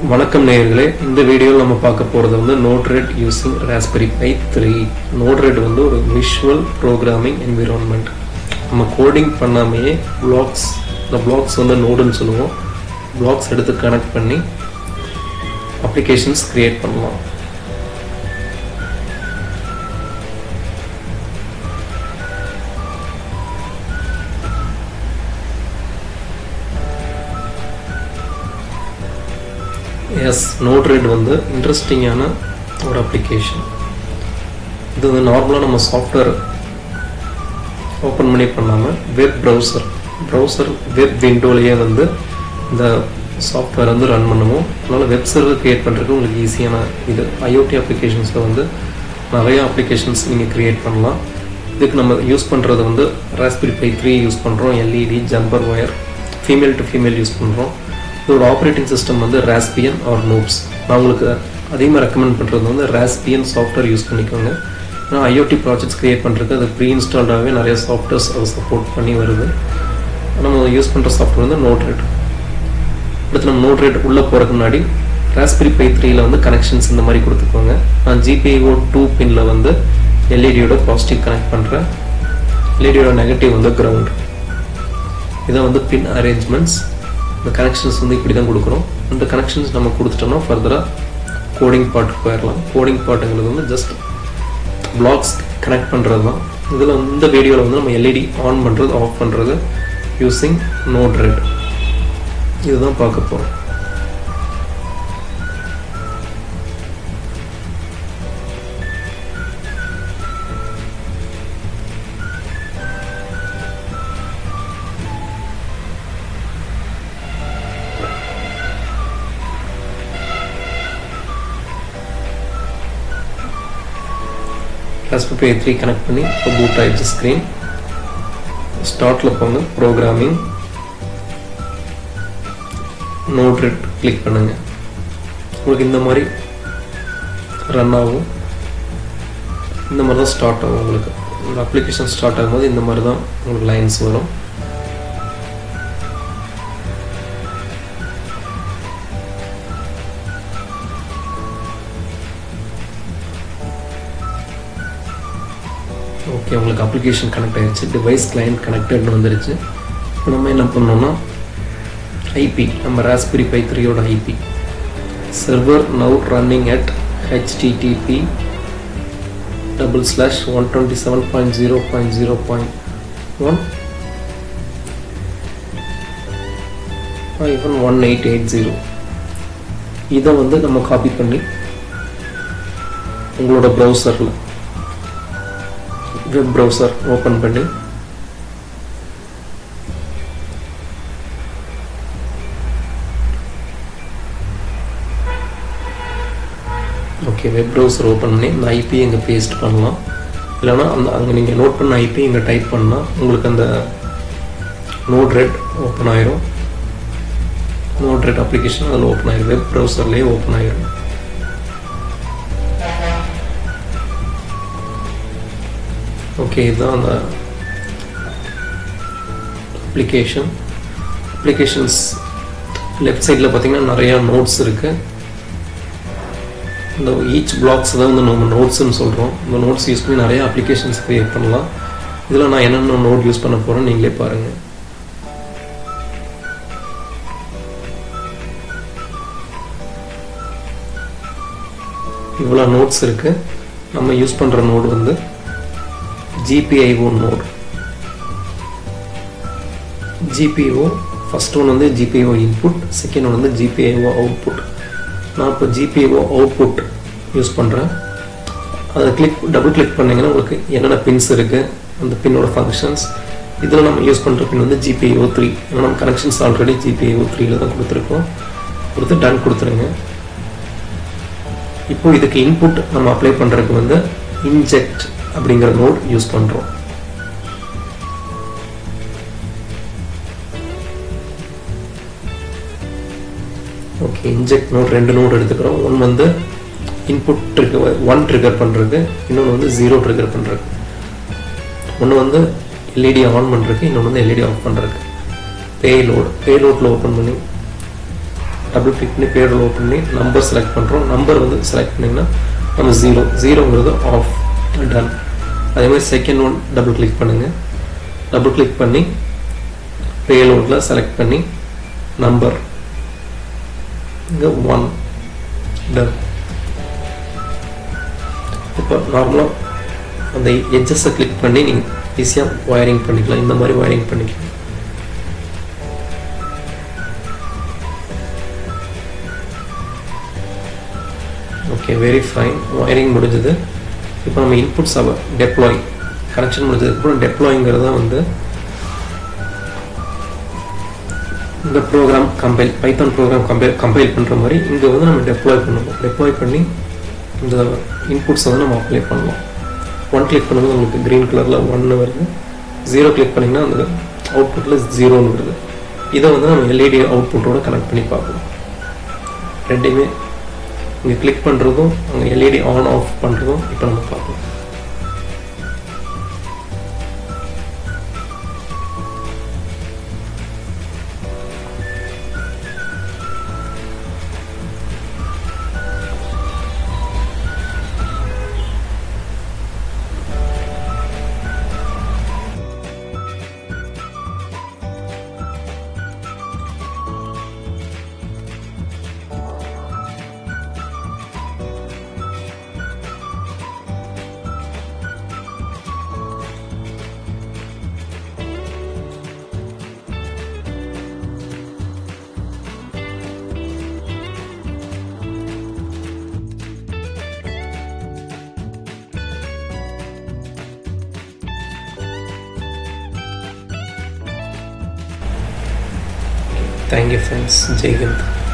வணக்கம் நேயர்களே இந்த வீடியோவில் நம்ம பார்க்க போகிறது வந்து Node RED using Raspberry Pi three Node RED வந்து ஒரு விஷுவல் ப்ரோக்ராமிங் என்விரான்மெண்ட் நம்ம கோடிங் பண்ணாமையே பிளாக்ஸ் இந்த பிளாக்ஸ் வந்து நோடுன்னு சொல்லுவோம் பிளாக்ஸ் எடுத்து கனெக்ட் பண்ணி அப்ளிகேஷன்ஸ் க்ரியேட் பண்ணலாம் எஸ் நோட்ரெட் வந்து இன்ட்ரெஸ்டிங்கான ஒரு அப்ளிகேஷன் இது வந்து நார்மலாக நம்ம சாஃப்ட்வேர் ஓப்பன் பண்ணி பண்ணாமல் வெப் ப்ரௌசர் ப்ரௌசர் வெப் விண்டோலேயே வந்து இந்த சாஃப்ட்வேர் வந்து ரன் பண்ணுவோம் அதனால் வெப் சர்வர் க்ரியேட் பண்ணுறதுக்கு உங்களுக்கு ஈஸியான இது ஐஓடி அப்ளிகேஷன்ஸில் வந்து நிறைய அப்ளிகேஷன்ஸ் நீங்கள் க்ரியேட் பண்ணலாம் இதுக்கு நம்ம யூஸ் பண்ணுறது வந்து ராஸ்பிரி பை த்ரீ யூஸ் பண்ணுறோம் LED jumper wire female to female use பண்ணுறோம் இதோட ஆப்ரேட்டிங் சிஸ்டம் வந்து ராஸ்பியன் ஆர் நோப்ஸ் நான் உங்களுக்கு அதிகமாக ரெக்கமெண்ட் பண்ணுறது வந்து ராஸ்பியன் சாஃப்ட்வேர் யூஸ் பண்ணிக்கோங்க ஏன்னா ஐஓடி ப்ராஜெக்ட்ஸ் க்ரியேட் பண்ணுறதுக்கு அது ப்ரீ இன்ஸ்டால்டாகவே நிறைய சாஃப்ட்வேர்ஸ் அதை சப்போர்ட் பண்ணி வருது நம்ம யூஸ் பண்ணுற சாஃப்ட்வேர் வந்து நோட்ரெட் அடுத்து நம்ம நோட்ரெட் உள்ளே போகிறதுக்கு முன்னாடி ராஸ்பெரி பை த்ரீயில் வந்து கனெக்ஷன்ஸ் இந்த மாதிரி கொடுத்துக்கோங்க நான் ஜிபிஓ டூ பின்னில் வந்து எல்இடியோட பாசிட்டிவ் கனெக்ட் பண்ணுறேன் எல்இடியோட நெகட்டிவ் வந்து கிரவுண்ட் இதான் வந்து பின் அரேஞ்ச்மெண்ட்ஸ் இந்த கனெக்ஷன்ஸ் வந்து இப்படி தான் கொடுக்குறோம் இந்த கனெக்ஷன்ஸ் நம்ம கொடுத்துட்டோம்னா ஃபர்தராக கோடிங் பார்ட்டுக்கு போயிடலாம் கோடிங் பார்ட்டுங்கிறது வந்து ஜஸ்ட் பிளாக்ஸ் கனெக்ட் பண்ணுறது தான் இதில் இந்த வீடியோவில் வந்து நம்ம எல்இடி ஆன் பண்ணுறது ஆஃப் பண்ணுறது யூஸிங் நோட் ரெட் இதுதான் பார்க்க போகிறோம் ராஸ்பெரி த்ரீ கனெக்ட் பண்ணி இப்போ பூட் ஆயிடுச்சு ஸ்க்ரீன் ஸ்டார்ட்டில் போங்க ப்ரோக்ராமிங் நோட் ரெட் கிளிக் பண்ணுங்க உங்களுக்கு இந்த மாதிரி ரன் ஆகும் இந்த மாதிரி தான் ஸ்டார்ட் ஆகும் உங்களுக்கு ஒரு அப்ளிகேஷன் ஸ்டார்ட் ஆகும்போது இந்த மாதிரி தான் உங்களுக்கு லைன்ஸ் வரும் ஓகே உங்களுக்கு அப்ளிகேஷன் கனெக்ட் ஆயிடுச்சு டிவைஸ் கிளைண்ட் கனெக்டட்னு வந்துருச்சு இப்போ நம்ம என்ன பண்ணோம்னா ஐபி நம்ம ராஸ்பெரி பை த்ரீயோட IP server now running at HTTP double slash one twenty seven point zero point zero point one hyphen one eight eight zero இதை வந்து நம்ம காப்பி பண்ணி உங்களோட ப்ரௌசரில் வெப் ப்ரௌசர் ஓப்பன் பண்ணி ஓகே வெப் ப்ரௌசர் ஓப்பன் பண்ணி இந்த ஐபி இங்கே பேஸ்ட் பண்ணலாம் இல்லைனா அந்த அங்கே நீங்கள் நோட் பண்ண ஐபி இங்கே டைப் பண்ணால் உங்களுக்கு அந்த நோட் ரெட் ஓப்பன் ஆயிரும் நோட் ரெட் அப்ளிகேஷன் அதில் ஓப்பன் ஆயிரும் வெப் ப்ரௌசர்லேயே ஓப்பன் ஆயிரும் ஓகே இதுதான் அந்த அப்ளிகேஷன் அப்ளிகேஷன்ஸ் லெஃப்ட் சைடில் பார்த்தீங்கன்னா நிறையா நோட்ஸ் இருக்குது இந்த ஈச் பிளாக்ஸ் தான் வந்து நம்ம நோட்ஸ்னு சொல்கிறோம் இந்த நோட்ஸ் யூஸ் பண்ணி நிறைய அப்ளிகேஷன்ஸ் க்ரியேட் பண்ணலாம் இதில் நான் என்னென்ன நோட் யூஸ் பண்ண போகிறேன் நீங்களே பாருங்கள் இவ்வளோ நோட்ஸ் இருக்குது நம்ம யூஸ் பண்ணுற நோடு வந்து GPIO node GPIO first one வந்து ஜிபிஓ இன்புட் செகண்ட் ஒன் வந்து ஜிபிஐஓ அவுட்புட் நான் இப்போ ஜிபிஓ அவுட்புட் யூஸ் பண்ணுறேன் அதை கிளிக் டபுள் கிளிக் பண்ணிங்கன்னா உங்களுக்கு என்னென்ன பின்ஸ் இருக்குது அந்த பின்னோட ஃபங்க்ஷன்ஸ் இதில் நம்ம யூஸ் பண்ணுற பின் வந்து ஜிபிஓ த்ரீ ஏன்னா நம்ம கனெக்ஷன்ஸ் ஆல்ரெடி ஜிபிஓ த்ரீல தான் கொடுத்துருக்கோம் கொடுத்து டன் கொடுத்துருங்க இப்போ இதுக்கு இன்புட் நம்ம அப்ளை பண்ணுறதுக்கு வந்து இன்ஜெக்ட் அப்படிங்கிற நோட் யூஸ் பண்ணுறோம் ஓகே இன்ஜெக்ட் நோட் ரெண்டு நோட் எடுத்துக்கிறோம் ஒன் வந்து இன்புட் ட்ரிகர் ஒன் ட்ரிகர் பண்ணுறது இன்னொன்று வந்து ஜீரோ ட்ரிகர் பண்ணுறது ஒன்று வந்து எல்இடி ஆன் பண்ணுறதுக்கு இன்னொன்று வந்து எல்இடி ஆஃப் பண்ணுறதுக்கு பேலோட் பேலோட்டில் ஓப்பன் பண்ணி டபுள் கிளிக் பண்ணி பேரோல் ஓப்பன் பண்ணி நம்பர் செலக்ட் பண்ணுறோம் நம்பர் வந்து செலக்ட் பண்ணிங்கன்னா நம்ம ஜீரோ ஜீரோங்கிறது ஆஃப் டன் அதே மாதிரி செகண்ட் ஒன் டபுள் கிளிக் பண்ணுங்கள் டபுள் கிளிக் பண்ணி பேலோடில் செலக்ட் பண்ணி நம்பர் இங்கே ஒன் டன் இப்போ நார்மலாக அந்த எட்ஜஸை கிளிக் பண்ணி நீங்கள் ஈஸியாக ஒயரிங் பண்ணிக்கலாம் இந்த மாதிரி ஒயரிங் பண்ணிக்கலாம் ஓகே வெரி ஃபைன் ஒயரிங் முடிஞ்சது இப்போ நம்ம இன்புட்ஸ் அவ டெப்ளாய் கனெக்ஷன் முடிஞ்சதுக்கப்புறம் டெப்ளாய்ங்கிறத வந்து இந்த program compile Python program compile compile பண்ணுற மாதிரி இங்கே வந்து நம்ம டெப்ளாய் பண்ணுவோம் டெப்ளாய் பண்ணி இந்த இன்புட்ஸை வந்து நம்ம அப்ளை பண்ணலாம் ஒன் கிளிக் பண்ணும்போது உங்களுக்கு க்ரீன் கலரில் ஒன்று வருது ஜீரோ கிளிக் பண்ணிங்கன்னா அந்த அவுட்புட்டில் ஜீரோன்னு வருது இதை வந்து நம்ம எல்இடி அவுட்புட்டோட கனெக்ட் பண்ணி பார்க்கலாம் ரெண்டையுமே இங்கே கிளிக் பண்ணுறதும் அங்கே எல்இடி ஆன் ஆஃப் பண்ணுறதும் இப்போ நம்ம பார்க்கலாம் தேங்க்யூ ஃப்ரெண்ட்ஸ் ஜெய்ஹிந்த்